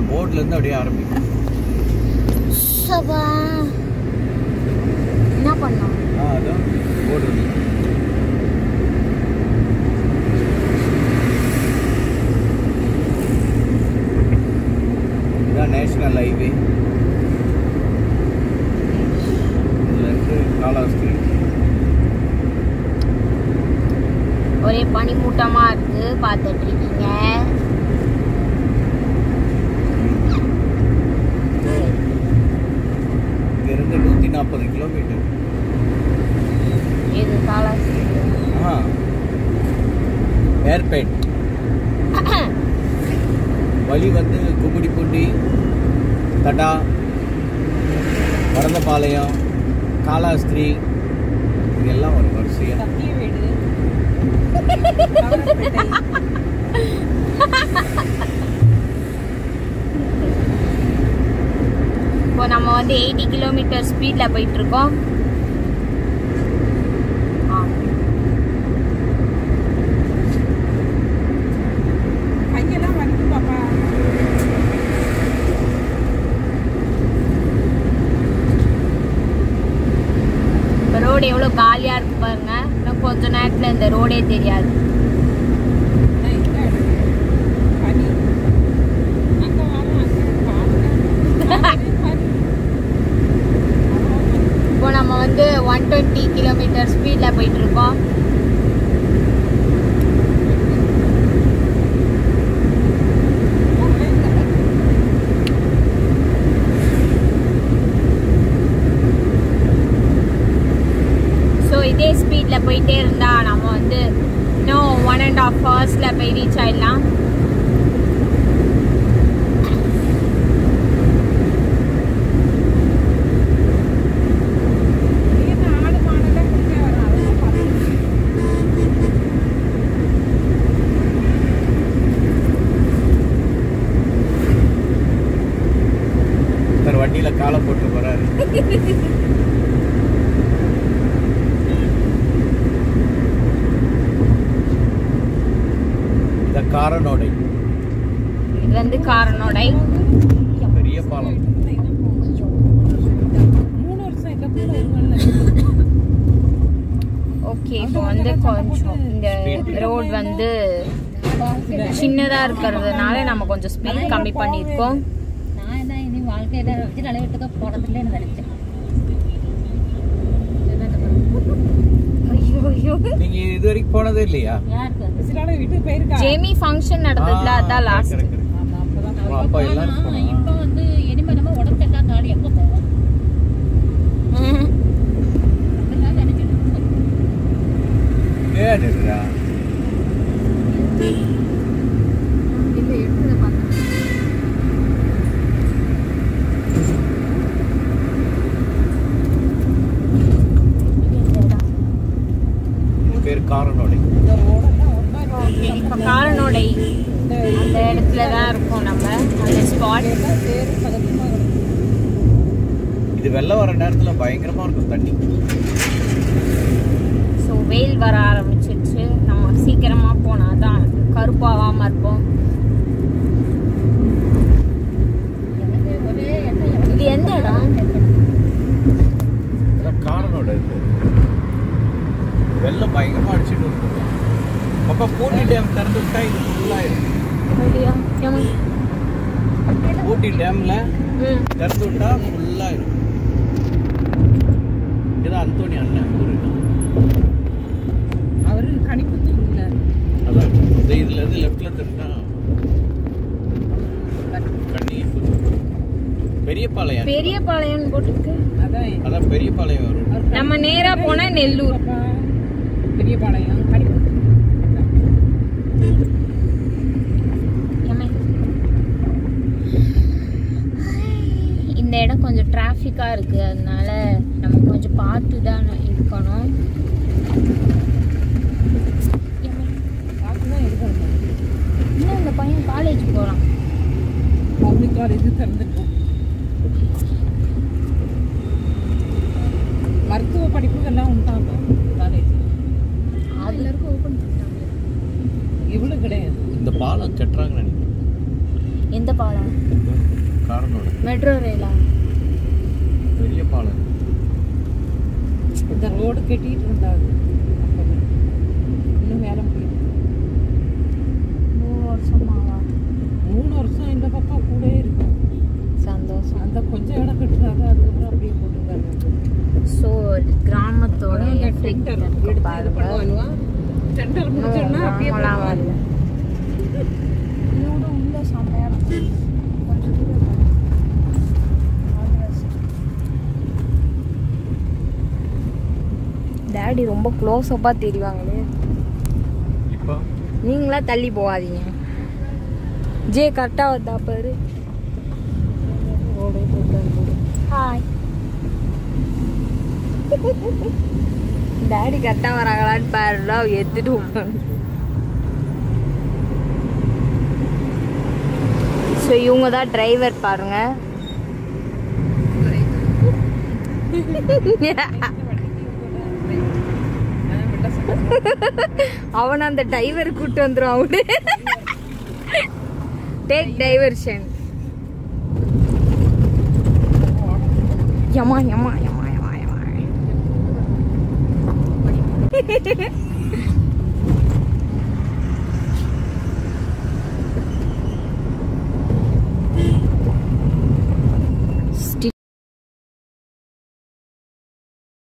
போர்ட்ல இருந்து அப்படியே ஆரம்பிக்கும் சபா என்ன பண்ணோம் ஆ அதான் போர்டு இதான் நேஷனல் ஹைவே இதுல இருந்து காலாஸ்திரி ஒரே பனிமூட்டமா இருக்கு பார்த்துட்டு இருக்கீங்க இங்க இருந்து நூத்தி நாற்பது கிலோமீட்டர் இது காலாஸ்திரி ஆ ஏர்பேட் வழி வந்து கும்மிடிப்பூண்டி தடா வரதபாளையம் காலாஸ்திரி இதெல்லாம் ஒரு வரிசையா இப்போ நம்ம வந்து எயிட்டி கிலோமீட்டர் ஸ்பீட்ல போயிட்டு இருக்கோம் ஆ. கையெல்லாம் வந்து பாப்பா இப்போ ரோடு எவ்வளோ காலியா இருக்கு பாருங்க இன்னும் கொஞ்ச நேரத்துல இந்த ரோடே தெரியாது நான் இந்த இடம் பனி அங்க வரோம் அங்க பாருங்க இப்போ நம்ம வந்து ஒன் டுவெண்ட்டி கிலோமீட்டர் ஸ்பீட்ல போயிட்டு இருக்கோம் ஸோ இதே ஸ்பீட்ல போயிட்டே இருந்தா நம்ம வந்து இன்னும் ஒன் அண்ட் ஆஃப் ஹவர்ஸ்ல போய் ரீச் ஆயிடலாம் ஆடு மாடெல்லாம் குடிக்க வரோம் அதெல்லாம் பார்த்து ஒருத்தர் வண்டியில காலை போட்டு போறாரு இந்த காரனோடை இது வந்து காரனோடை பெரிய பாலம் மூணு வருஷம் இல்லை கூட இருங்கல்ல ஓகே இப்போ வந்து கொஞ்சம் இந்த ரோட் வந்து சின்னதா இருக்கிறதுனால நம்ம கொஞ்சம் ஸ்பீட் கம்மி பண்ணியிருக்கோம் நான் என்ன இனி வாழ்க்கையில வச்சு நிலையத்துக்கு போறதில்லைன்னு நினைச்சேன் ஐயோ ஐயோ நீங்க இது வரைக்கும் போனதே இல்லையா யாருக்கு சிலாட வீட்டுக்கு போயிருக்கா ஜேமி ஃபங்க்ஷன் நடந்ததுல அதான் லாஸ்ட் correct, correct. ஆமா அப்பதான் ஓ, அப்ப எல்லாரும் ஆனா, போனாங்க. இப்ப வந்து இனிமே நம்ம உடம்பு தாண்டி எங்க போவோம் அப்படிதான் நினைச்சிட்டு இருக்கோம். ஏன் இருக்குதா இது பேர் காரனோடை இந்த ரோடெல்லாம் ஒரு மாதிரி ஓகே இப்போ காரனோடை இந்த அந்த இடத்துல தான் இருக்கோம் நம்ம அந்த ஸ்பாட் எல்லாம் சேரு பதட்டமா கிடக்கு. இது வெள்ளம் வர நேரத்துல பயங்கரமா இருக்கும் தண்ணி ஸோ வெயில் வர ஆரம்பிச்சிருச்சு நம்ம சீக்கிரமா போனால் தான் கருப்பாகாமல் இருப்போம் எனக்கு ஒரே எண்ணெய் இது எந்த இடம் அதான் காரனோட இது வெள்ளம் பயங்கரமா அடிச்சுட்டு இருக்கும் அப்ப பூண்டி டேம் திறந்து விட்டா இது ஃபுல்லாயிடும் அப்படியா? ஏம்மா? ஊட்டி டேம்ல ம் திறந்து விட்டா ஃபுல்லாயிடும் இதுதான் அந்தோணி அண்ணன் ஊரு அவரு கணிப்பு இல்ல அதான் இந்த இதுல இருந்து லெஃப்ட்ல திருந்தா கண்ணி பெரிய பாளையம் பெரிய பாளையம் போட்டுருக்கு அதான் அதான் பெரிய பாளையம் வரும் அவர் நம்ம நேரா போனா நெல்லூர் பாப்பா, பெரிய பாளையம் கணிப்பு ஏம்மா? இந்த இடம் கொஞ்சம் டிராஃபிக்காக இருக்குது அதனால நம்ம கொஞ்சம் பார்த்து தான் இருக்கணும் ஏம்மா? பார்த்துதான் இருக்கணும் இன்னும் இந்த பையன் காலேஜ் போகிறான் பப்ளிக் காலேஜ் திறந்துட்டோம் மருத்துவ படிப்புகள்லாம் உண்டாங்க காலேஜ் எல்லாருக்கும் ஓப்பன் பண்ணிட்டாங்க இவ்வளவு கிடையாது இந்த பாலம் கட்டுறாங்கன்னு நினைக்கிறேன் எந்த பாலம் காரனோட மெட்ரோ ரயிலா பெரிய பாலம் இந்த ரோடு கட்டிட்டு இருந்தாங்க அப்பவே. இன்னும் வேலை முடியும் மூணு வருஷமாவா மூணு வருஷம் இந்த பக்கம் கூட இருக்கும் சந்தோஷம் அந்த கொஞ்சம் இடம் கட்டுறாங்க அதுக்கப்புறம் அப்படியே போட்டுருக்காங்க ஸோ கிராமத்தோட effect டெண்டர் இருக்கு பாருங்க டெண்டர் முடிச்சோன்னா அப்படியே நார்மலாக வரல இதோட உள்ள செம்மையா இருக்கும் கொஞ்சம் தூரம் போகணும். டேடி ரொம்ப க்ளோஸ் அப்பாக தெரிவாங்களே இப்போ நீங்களா தள்ளி போகாதீங்க ஜே கரெக்டாக வந்தா பாரு ஹாய் டேடி கரெக்டாக வராங்களான்னு பாருடா எடுத்துட்டு உட்காந்து ஸோ இவங்க தான் டிரைவர் பாருங்க அவன் அந்த டிரைவர் கூட்டு வந்துடும் அவனு டேக் டைவர்ஷன் யமா யமா யமா யமா யமா